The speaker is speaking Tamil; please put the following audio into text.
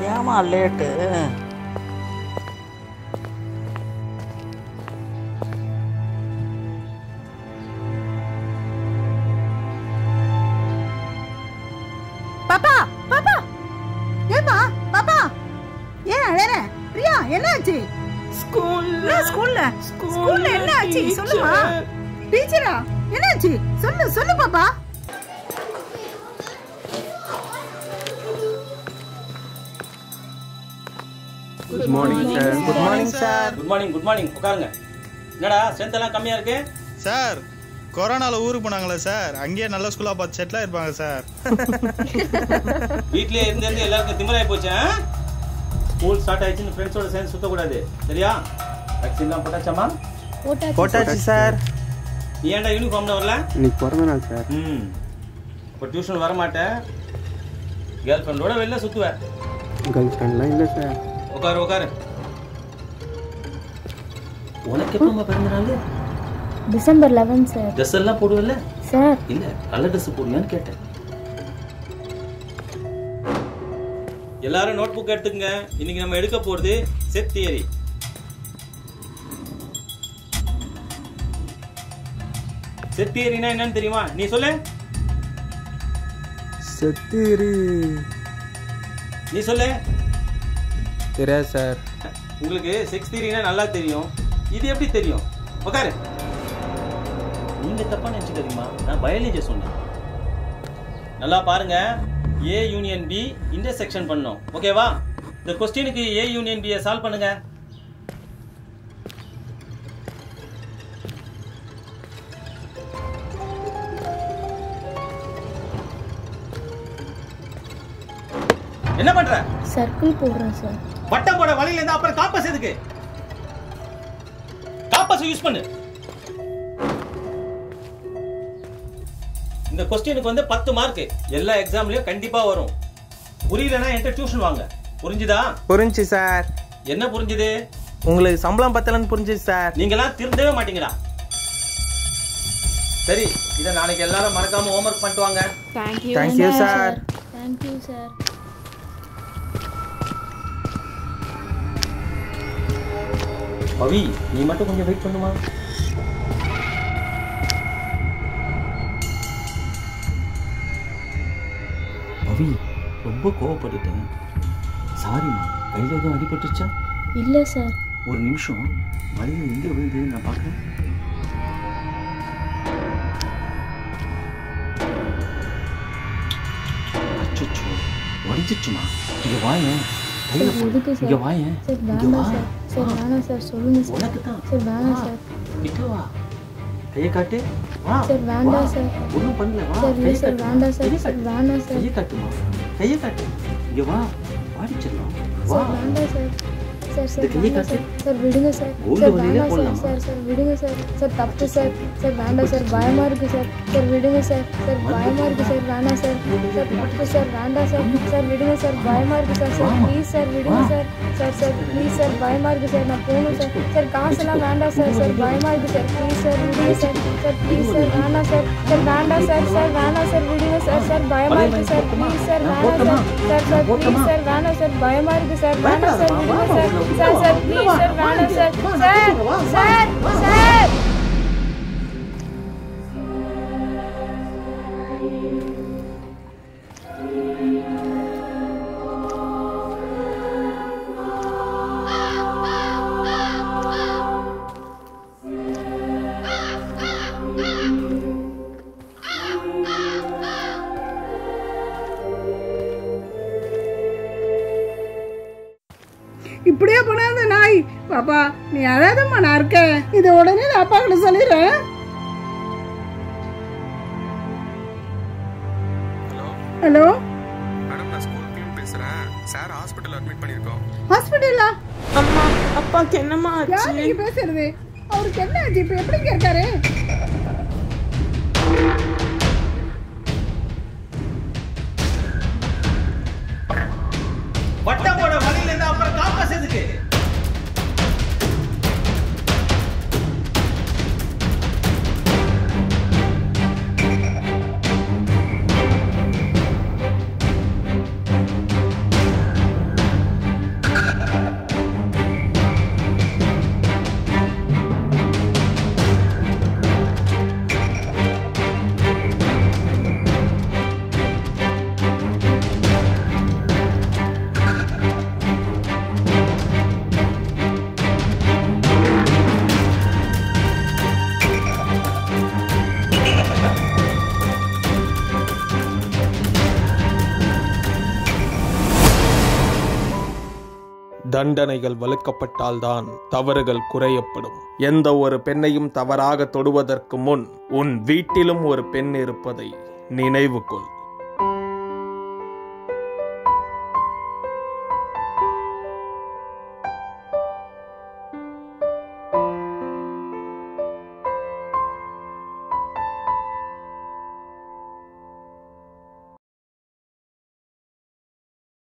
ஏமா லேட்டு பாப்பா பாப்பா ஏப்பா பாப்பா ஏன் அழற பிரியா என்னாச்சு ஸ்கூல்ல என்ன ஸ்கூல்ல ஸ்கூல்ல என்ன ஆச்சு சொல்லுமா டீச்சரா என்னாச்சு சொல்லு சொல்லு பாப்பா good morning sir good morning sir good morning good morning உட்காருங்க என்னடா ஸ்ட்ரென்த் எல்லாம் கம்மியா இருக்கு சார் கொரோனால ஊருக்கு போனாங்களே சார் அங்கேயே நல்ல ஸ்கூலா பார்த்து செட்டில் இருப்பாங்க சார் வீட்லயே இருந்து இருந்து எல்லாருக்கும் திமிராயி போச்சு ஸ்கூல் ஸ்டார்ட் ஆயிடுச்சுன்னு ஃப்ரெண்ட்ஸோட சேர்ந்து சுத்தக்கூடாது சரியா வேக்சின் தான் போட்டாச்சாமா போட்டாச்சு சார் நீ ஏன்டா யூனிஃபார்ம்ல வரல இன்னைக்கு பிறந்த நாள் சார் ம் இப்போ டியூஷன் வர மாட்டேன் கேர்ள் ஃப்ரெண்டோட வெளில சுத்துவேன் கேர்ள் ஃப்ரெண்ட்லாம் இல்லை சார் உட்காரு உட்காரு உனக்கு எப்பமா பிறந்த நாள் டிசம்பர் லெவன் சார் ட்ரெஸ் எல்லாம் போடுவல்ல சார் இல்ல கலர் ட்ரெஸ் போடுவியான்னு கேட்டேன் எல்லாரும் நோட் புக் எடுத்துக்கங்க இன்னைக்கு நம்ம எடுக்க போறது செட் தியரி செட் தியரினா என்னன்னு தெரியுமா நீ சொல்லு செத்திரி நீ சொல்லு தெரியாது சார் உங்களுக்கு செக்ஸ் தியரினா நல்லா தெரியும் இது எப்படி தெரியும் உட்காரு நீங்க தப்பா நினைச்சுக்காதீங்கம்மா நான் பயாலஜி சொன்னேன் நல்லா பாருங்க ஏ யூனியன் பி இன்டர்செக்ஷன் பண்ணோம் ஓகேவா இந்த கொஸ்டினுக்கு ஏ யூனியன் பியை சால்வ் பண்ணுங்க என்ன பண்ற சர்க்கிள் போடுறேன் சார் வட்டம் போட வழியில இருந்தா அப்புறம் காப்பஸ் எதுக்கு காப்பஸ் யூஸ் பண்ணு இந்த கொஸ்டினுக்கு வந்து பத்து மார்க் எல்லா எக்ஸாம்லயும் கண்டிப்பா வரும் புரியலன்னா என்கிட்ட டியூஷன் வாங்க புரிஞ்சுதா புரிஞ்சு சார் என்ன புரிஞ்சுது உங்களுக்கு சம்பளம் பத்தலன்னு புரிஞ்சுது சார் நீங்களாம் திருந்தவே மாட்டீங்கடா சரி இதை நாளைக்கு எல்லாரும் மறக்காம ஹோம்ஒர்க் பண்ணிட்டு வாங்க thank you sir thank you sir Pavi நீ மட்டும் கொஞ்சம் வெயிட் பண்ணுமா பவி ரொம்ப கோவப்பட்டுட்டேன் சாரிம்மா கையில் எதுவும் அடிபட்டுருச்சா இல்லை சார் ஒரு நிமிஷம் வழியில் எங்கே விழுது நான் பார்க்குறேன் அச்சோ உடஞ்சிச்சுமா இங்கே வாயேன் கையில் சார் எதுக்கு சார் இங்கே வாயேன் சார் இங்கே வேணாம் வா சார் சார் வேணாம் சார் சொல்லுங்க சார் உனக்கு தான் சார் வேணாம் சார் கிட்ட வா கையை காட்டு வா சார் வேண்டாம் வா. சார். ஒண்ணும் பண்ணல வா சார் இல்லை கையை சார் காட்டு. வேண்டாம் சார் கையை சார் காட்டு. வேணாம் சார் கையை காட்டுமா கையை காட்டு இங்க வா வாடிச்சிடலாம் வா சார் வேண்டாம் சார் சார் சார் இந்த கையை வேண்டாம் காட்டு. சார் சார் விடுங்க சார் கோல்டு சார் வழியிலே வேண்டாம் சார் போடலாமா? சார் சார் விடுங்க சார் சார் தப்பு சார் சார் வேண்டாம் சார் பயமா இருக்கு சார் சார் விடுங்க சார் சார் பயமா இருக்கு சார் வேண்டாம் சார் சார் தப்பு சார் வேண்டாம் சார் சார் விடுங்க சார் பயமா இருக்கு சார் சார் ப்ளீஸ் சார் விடுங்க sir sir sir please sir பயமா இருக்கு சார் நான் போகணும் சார் சார் காசெல்லாம் வேண்டாம் சார் சார் பயமா இருக்கு சார் ப்ளீஸ் சார் விடுங்க சார் சார் ப்ளீஸ் சார் வேண்டாம் சார் சார் வேண்டாம் சார் சார் வேண்டாம் சார் விடுங்க சார் சார் பயமா இருக்கு சார் ப்ளீஸ் சார் வேண்டாம் sir sir sir please sir வேணாம் சார் பயமா இருக்கு சார் வேணாம் சார் விடுங்க sir sir sir please sir வேணாம் சார் சார் சார் சார் இப்படியே போனா அந்த நாய் பாப்பா நீ அழாதம்மா நான் இருக்கேன் இதை உடனே நான் அப்பா கிட்ட சொல்லிடுறேன் ஹலோ மேடம் நான் ஸ்கூல் கிளம்பி பேசுறேன் சார் ஹாஸ்பிட்டல் அட்மிட் பண்ணியிருக்கோம் ஹாஸ்பிட்டலா அம்மா அப்பாக்கு என்னம்மா யார் ஆச்சு நீங்க பேசுறது அவருக்கு என்ன ஆச்சு இப்ப எப்படிங்க இருக்காரு வட்டம் போட வழியில இருந்தா அப்புறம் காப்பஸ் எதுக்கு தண்டனைகள் வலுக்கப்பட்டால்தான் தவறுகள் குறையப்படும் எந்த ஒரு பெண்ணையும் தவறாக தொடுவதற்கு முன் உன் வீட்டிலும் ஒரு பெண் இருப்பதை நினைவு கொள்